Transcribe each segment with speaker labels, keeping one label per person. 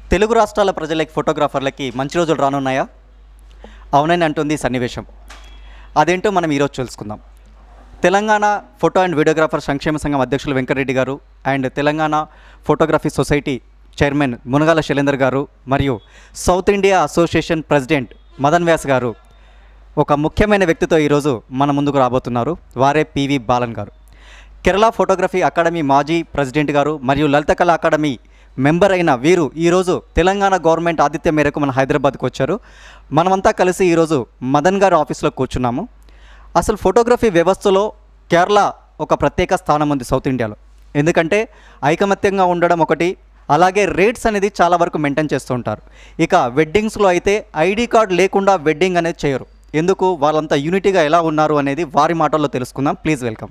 Speaker 1: తెలుగు రాష్ట్రాల ప్రజలకి ఫోటోగ్రాఫర్లకి మంచి రోజులు రానున్నాయా అవునని అంటుంది ఈ సన్నివేశం అదేంటో మనం ఈరోజు తెలుసుకుందాం తెలంగాణ ఫోటో అండ్ వీడియోగ్రాఫర్ సంక్షేమ సంఘం అధ్యక్షులు వెంకటరెడ్డి గారు and Telangana photography society chairman Munagala Shailender గారు మరియు south India association president Madan Vyas గారు ఒక ముఖ్యమైన వ్యక్తితో ఈరోజు మన ముందుకు రాబోతున్నారు వారే పివి బాలన్ గారు కేరళ ఫోటోగ్రఫీ అకాడమీ మాజీ ప్రెసిడెంట్ గారు మరియు లలిత కళా అకాడమీ మెంబర్ అయిన వీరు ఈరోజు తెలంగాణ గవర్నమెంట్ ఆతిథ్యం మేరకు మన హైదరాబాద్కు వచ్చారు మనమంతా కలిసి ఈరోజు మదన్ గారి ఆఫీస్లో కూర్చున్నాము అసలు ఫోటోగ్రఫీ వ్యవస్థలో కేరళ ఒక ప్రత్యేక స్థానం ఉంది సౌత్ ఇండియాలో ఎందుకంటే ఐకమత్యంగా ఉండడం ఒకటి అలాగే రేట్స్ అనేది చాలా వరకు మెయింటైన్ చేస్తూ ఉంటారు ఇక వెడ్డింగ్స్లో అయితే ఐడి కార్డ్ లేకుండా వెడ్డింగ్ అనేది చేయరు ఎందుకు వాళ్ళంతా యూనిటీగా ఎలా ఉన్నారు అనేది వారి మాటల్లో తెలుసుకుందాం ప్లీజ్ వెల్కమ్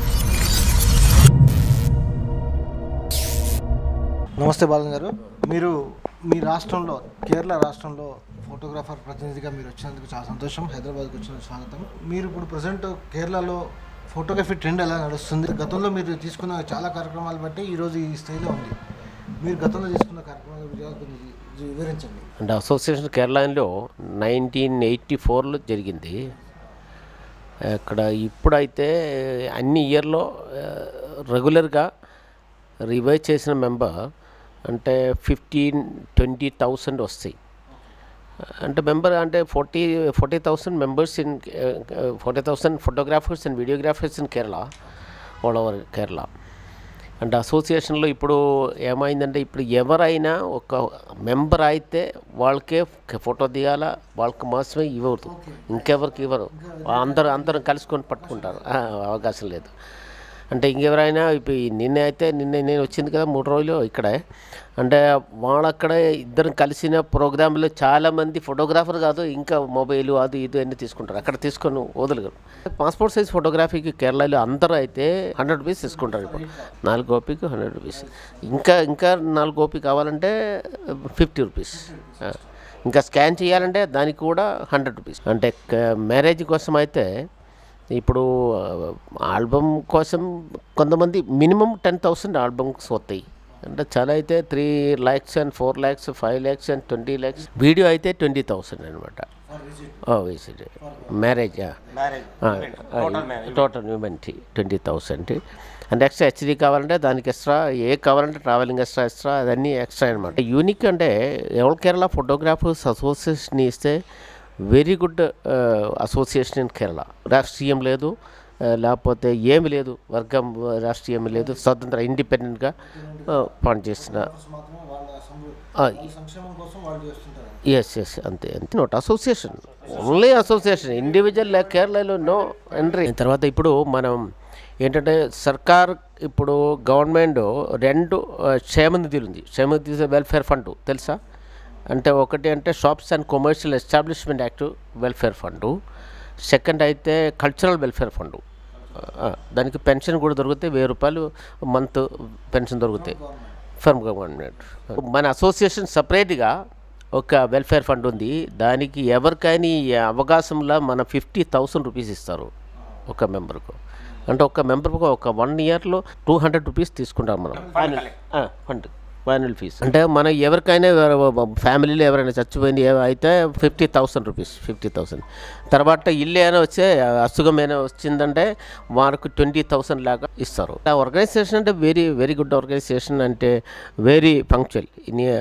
Speaker 2: నమస్తే బాలన్ గారు మీరు మీ రాష్ట్రంలో కేరళ రాష్ట్రంలో ఫోటోగ్రాఫర్ ప్రతినిధిగా మీరు వచ్చినందుకు చాలా సంతోషం హైదరాబాద్కి వచ్చినందుకు స్వాగతం మీరు ఇప్పుడు ప్రజెంట్ కేరళలో ఫోటోగ్రఫీ ట్రెండ్ ఎలా నడుస్తుంది గతంలో మీరు తీసుకున్న చాలా కార్యక్రమాలు బట్టి ఈరోజు ఈ స్థాయిలో ఉంది మీరు గతంలో తీసుకున్న కార్యక్రమాల విజయాలు కొన్ని వివరించండి
Speaker 3: అంటే అసోసియేషన్ కేరళలో నైన్టీన్ ఎయిటీ ఫోర్లో జరిగింది ఇక్కడ ఇప్పుడైతే అన్ని ఇయర్లో రెగ్యులర్గా రివైజ్ చేసిన మెంబర్ అంటే ఫిఫ్టీన్ ట్వంటీ థౌసండ్ వస్తాయి అంటే మెంబర్ అంటే forty forty thousand members in forty thousand photographers and videographers in Kerala all over Kerala అంటే అసోసియేషన్లో ఇప్పుడు ఏమైందంటే ఇప్పుడు ఎవరైనా ఒక మెంబర్ అయితే వాళ్ళకే ఫోటో దిగాల వాళ్ళకి మాత్రమే ఇవ్వరు ఇంకెవరికి ఇవ్వరు అందరూ అందరం కలుసుకొని పట్టుకుంటారు ఆ, అవకాశం లేదు అంటే ఇంకెవరైనా ఇప్పుడు ఈ నిన్న అయితే నిన్న నేను వచ్చింది కదా మూడు రోజులు ఇక్కడే అంటే వాళ్ళక్కడ ఇద్దరం కలిసిన ప్రోగ్రాంలో చాలామంది ఫోటోగ్రాఫర్ కాదు ఇంకా మొబైల్ అది ఇది అన్నీ తీసుకుంటారు అక్కడ తీసుకొని వదలగరు పాస్పోర్ట్ సైజ్ ఫోటోగ్రఫీకి కేరళలో అందరూ అయితే హండ్రెడ్ రూపీస్ తీసుకుంటారు ఇప్పుడు నాలుగు ఓపీకి హండ్రెడ్ రూపీస్ ఇంకా ఇంకా నాలుగు ఓపీ కావాలంటే ఫిఫ్టీ రూపీస్ ఇంకా స్కాన్ చేయాలంటే దానికి కూడా హండ్రెడ్ రూపీస్ అంటే మ్యారేజ్ కోసం అయితే ఇప్పుడు ఆల్బమ్ కోసం కొంతమంది మినిమం టెన్ థౌసండ్ ఆల్బమ్స్ వస్తాయి అంటే చాలా అయితే three lakhs and four lakhs five lakhs and twenty lakhs video అయితే ట్వంటీ థౌసండ్ అనమాట visit marriage total humanity twenty thousand and extra HD కావాలంటే దానికి ఎక్స్ట్రా ఏ కావాలంటే ట్రావెలింగ్ ఎక్స్ట్రా ఎక్స్ట్రా అదన్నీ ఎక్స్ట్రా అనమాట యూనిక్ అంటే ఎవల్ కేరళ ఫోటోగ్రాఫర్స్ అసోసియేషన్ ఇస్తే very good association in Kerala రాష్ట్రీయం లేదు ఆ, లేకపోతే ఏమి లేదు వర్గం రాష్ట్రీయం లేదు స్వతంత్ర ఇండిపెండెంట్గా పనిచేసిన
Speaker 2: మాత్రమే వాళ్ళ సంబ-
Speaker 3: ఆ,
Speaker 2: సంక్షేమం కోసం వాళ్ళు చేస్తుంటారు
Speaker 3: ఎస్ ఎస్ అంతే అంతే not association only association individual కేరళలో నో ఎంట్రీ తర్వాత ఇప్పుడు మనం ఏంటంటే సర్కార్ ఇప్పుడు గవర్నమెంట్ రెండు ఆ, క్షేమ నిధులు ఉంది క్షేమ నిధి వెల్ఫేర్ ఫండ్ తెలుసా అంటే ఒకటి అంటే shops and commercial establishment act welfare fund second అయితే కల్చరల్ వెల్ఫేర్ ఫండు ఆ, దానికి పెన్షన్ కూడా దొరుకుతాయి వెయ్యి రూపాయలు మంత్ పెన్షన్ దొరుకుతాయి ఫ్రమ్ గవర్నమెంట్ మన అసోసియేషన్ సపరేట్గా ఒక వెల్ఫేర్ ఫండ్ ఉంది దానికి ఎవరికైనా ఈ అవకాశంలో మన ఫిఫ్టీ థౌసండ్ రూపీస్ ఇస్తారు ఒక మెంబర్కు అంటే ఒక మెంబర్కు ఒక వన్ ఇయర్లో టూ హండ్రెడ్ రూపీస్ తీసుకుంటాం మనం ఫండ్ ఫైనల్ ఫీజ్ అంటే మనం ఎవరికైనా ఫ్యామిలీలో ఎవరైనా చచ్చిపోయింది ఏ- అయితే fifty thousand rupees fifty thousand తర్వాత ఇల్లు ఏమైనా వచ్చే అసుఖం ఏమైనా వచ్చిందంటే వారికి ట్వంటీ థౌసండ్ లాగా ఇస్తారు ఆ ఆర్గనైజేషన్ అంటే వెరీ వెరీ గుడ్ ఆర్గనైజేషన్ అంటే వెరీ పంక్చువల్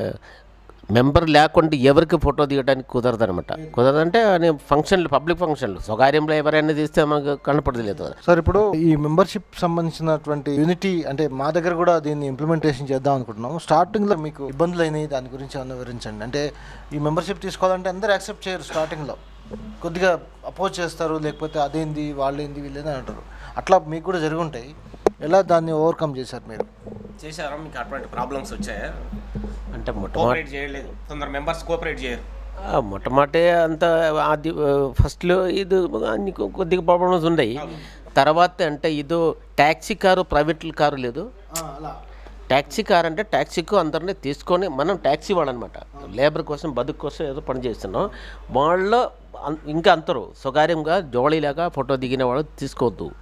Speaker 3: మెంబర్ లేకుండా ఎవరికి ఫోటో దిగడానికి కుదరదు అనమాట కుదరదంటే అని ఫంక్షన్లు పబ్లిక్ ఫంక్షన్లు స్వకార్యంలో ఎవరైనా తీస్తే మనకు కనపడలేదు కదా
Speaker 2: సార్ ఇప్పుడు ఈ మెంబర్షిప్ సంబంధించినటువంటి యూనిటీ అంటే మా దగ్గర కూడా దీన్ని ఇంప్లిమెంటేషన్ చేద్దాం అనుకుంటున్నాము స్టార్టింగ్లో మీకు ఇబ్బందులు అయినాయి దాని గురించి ఏమన్నా వివరించండి అంటే ఈ మెంబర్షిప్ తీసుకోవాలంటే అందరూ యాక్సెప్ట్ చేయరు స్టార్టింగ్లో కొద్దిగా అపోజ్ చేస్తారు లేకపోతే అదేంది వాళ్ళేంది వీళ్ళేంది అని అంటారు అట్లా మీకు కూడా జరిగి ఉంటాయి ఎలా దాన్ని ఓవర్కమ్ చేశారు మీరు
Speaker 4: చేశారా మీకు అటువంటి ప్రాబ్లమ్స్ వచ్చాయా
Speaker 3: అంటే మొట్టమొదటి
Speaker 4: కోఆపరేట్ చేయలేదు కొందరు మెంబర్స్ కోఆపరేట్ చేయరు
Speaker 3: ఆ, మొట్టమొదటి అంత అది ఫస్ట్లో ఇది అన్ని కొ- కొద్దిగా ప్రాబ్లమ్స్ ఉన్నాయి తర్వాత అంటే ఇది ట్యాక్సీ కారు ప్రైవేట్ కారు లేదు
Speaker 2: అలా
Speaker 3: ట్యాక్సీ కార్ అంటే ట్యాక్సీకు అందరినీ తీసుకొని మనం ట్యాక్సీ వాడనమాట లేబర్ కోసం బతుకు కోసం ఏదో పని చేస్తున్నాం వాళ్ళు అం- ఇంకా అంతరు స్వకార్యంగా జోళీలాగా ఫోటో దిగిన వాళ్ళు తీసుకోవద్దు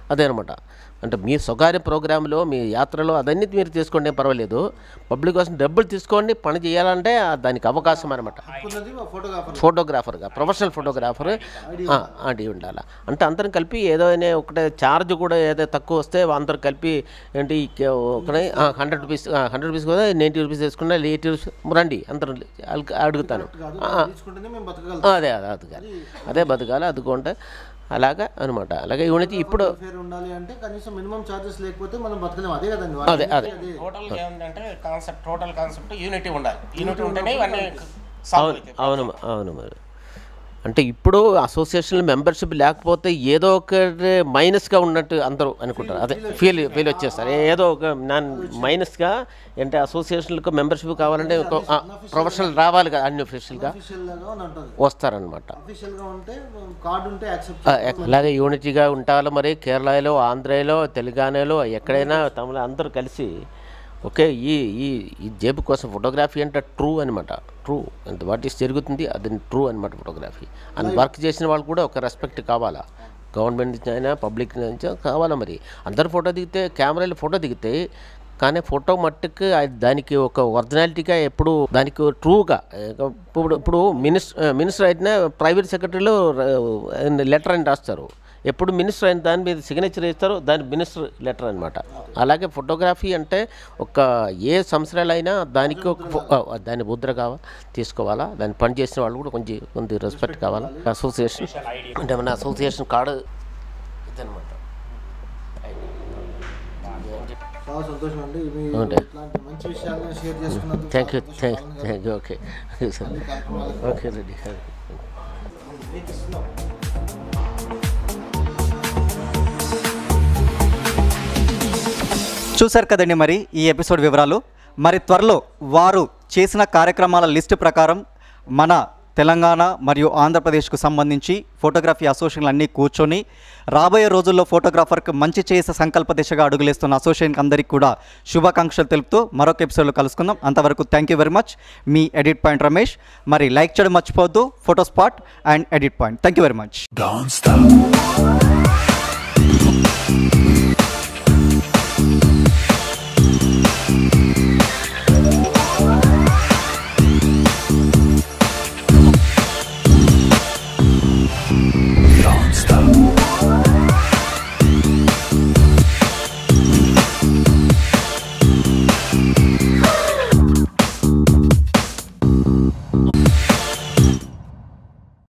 Speaker 3: అదే అనమాట అంటే మీ స్వకార్య ప్రోగ్రాంలో మీ యాత్రలో అదన్నీ మీరు తీసుకోండి ఏం పర్వాలేదు పబ్లిక్ కోసం డబ్బులు తీసుకోండి పని చేయాలంటే ఆ దానికి అవకాశం అనమాట
Speaker 2: ఉన్నది ఫోటోగ్రాఫర్
Speaker 3: ఫోటోగ్రాఫర్గా ప్రొఫెషనల్ ఫోటోగ్రాఫర్ అది ఉండాలి అంటే అందరం కలిపి ఏదో అయినా ఒకటే ఛార్జ్ కూడా ఏదో తక్కువ వస్తే అందరం కలిపి ఏంటి ఒకటే హండ్రెడ్ రూపీస్ హండ్రెడ్ రూపీస్ కూడా నైంటీ రూపీస్ వేసుకున్నా ఎయిటీ రూపీస్ రండి అందరం అల్- అడుగుతాను
Speaker 2: కాదు
Speaker 3: ఆ,
Speaker 2: తీసుకుంటేనే మేము బతకగలుగుతాం
Speaker 3: అదే అదే బతకాలి అదే బతకాలి అదుకుంటే అలాగా అనమాట అలాగే యూనిట్ ఇప్పుడు
Speaker 2: ఫేర్ ఉండాలి అంటే కనీసం మినిమం చార్జెస్ లేకపోతే మనం బతకలేము అదే కదండి
Speaker 3: అదే అదే
Speaker 4: టోటల్ ఏముందంటే కాన్సెప్ట్ టోటల్ కాన్సెప్ట్ యూనిటీ ఉండాలి యూనిటీ ఉంటేనే ఇవన్నీ సాల్వ్
Speaker 3: అవును
Speaker 4: అవుతాయి
Speaker 3: అవును అవును మరి అంటే ఇప్పుడు అసోసియేషన్ మెంబర్షిప్ లేకపోతే ఏదో ఒకటి మైనస్గా ఉన్నట్టు అందరూ అనుకుంటారు అదే ఫీల్ ఫీల్ వచ్చేస్తారు ఏదో ఒక నాన్ మైనస్గా అంటే అసోసియేషన్లకు మెంబర్షిప్ కావాలంటే ఒక ప్రొఫెషనల్ రావాలి కదా అన్ని అఫీషియల్గా
Speaker 2: అఫీషియల్ లాగా అని అంటుంది
Speaker 3: వస్తారనమాట
Speaker 2: అఫీషియల్ గా ఉంటే కార్డు ఉంటే యాక్సెప్ట్
Speaker 3: ఆ, ఎక్- అలాగే యూనిటీగా ఉంటారు మరి కేరళలో ఆంధ్రాలో తెలంగాణలో ఎక్కడైనా తమిళ అందరూ కలిసి ఓకే ఈ ఈ ఈ జేబు కోసం ఫోటోగ్రఫీ అంటే ట్రూ అనమాట ట్రూ అంత వాట్ ఈస్ జరుగుతుంది అది ట్రూ అనమాట ఫోటోగ్రఫీ అని వర్క్ చేసిన వాళ్ళు కూడా ఒక రెస్పెక్ట్ కావాలా గవర్నమెంట్ నుంచి అయినా పబ్లిక్ నుంచి కావాలా మరి అందరు ఫోటో దిగితే కెమెరాలో ఫోటో దిగితే కానీ ఫోటో మట్టుకు అది దానికి ఒక ఒరిజినాలిటీగా ఎప్పుడు దానికి ట్రూగా ఇప్పుడు ఇప్పుడు మినిస్టర్ మినిస్టర్ అయితే ప్రైవేట్ సెక్రటరీలో లెటర్ అని రాస్తారు ఎప్పుడు మినిస్టర్ అయిన దాని మీద సిగ్నేచర్ ఇస్తారు దాని మినిస్టర్ లెటర్ అనమాట అలాగే ఫోటోగ్రఫీ అంటే ఒక ఏ సంవత్సరాలైనా దానికి ఒక ఫో- ఆ, దాని ముద్ర కావాలా తీసుకోవాలా దాన్ని పని చేసిన వాళ్ళు కూడా కొంచెం కొంచెం రెస్పెక్ట్ కావాలా అసోసియేషన్ అంటే మన అసోసియేషన్ కార్డు ఇదనమాట
Speaker 2: చాలా సంతోషం అండి మీ
Speaker 3: అవునండి.
Speaker 2: ఇట్లాంటి మంచి విషయాలను షేర్ చేసుకున్నందుకు
Speaker 3: థ్యాంక్ యూ
Speaker 2: చాలా
Speaker 3: థ్యాంక్
Speaker 2: సంతోషం.
Speaker 3: థ్యాంక్ యూ ఓకే సార్
Speaker 2: ఈ కార్యక్రమాలకు
Speaker 3: ఓకే రెడీ
Speaker 2: మీకు ఇస్తున్నాం.
Speaker 1: చూశారు కదండి మరి ఈ ఎపిసోడ్ వివరాలు మరి త్వరలో వారు చేసిన కార్యక్రమాల లిస్టు ప్రకారం మన తెలంగాణ మరియు ఆంధ్రప్రదేశ్కు సంబంధించి ఫోటోగ్రఫీ అసోసియేషన్లు అన్నీ కూర్చొని రాబోయే రోజుల్లో ఫోటోగ్రాఫర్కి మంచి చేసే సంకల్ప దిశగా అడుగులేస్తున్న అసోసియేషన్ అందరికీ కూడా శుభాకాంక్షలు తెలుపుతూ మరొక ఎపిసోడ్లో కలుసుకుందాం అంతవరకు థ్యాంక్ యూ వెరీ మచ్ మీ ఎడిట్ పాయింట్ రమేష్ మరి లైక్ చేయడం మర్చిపోవద్దు photo spot and edit point thank you very much
Speaker 5: Don't stop.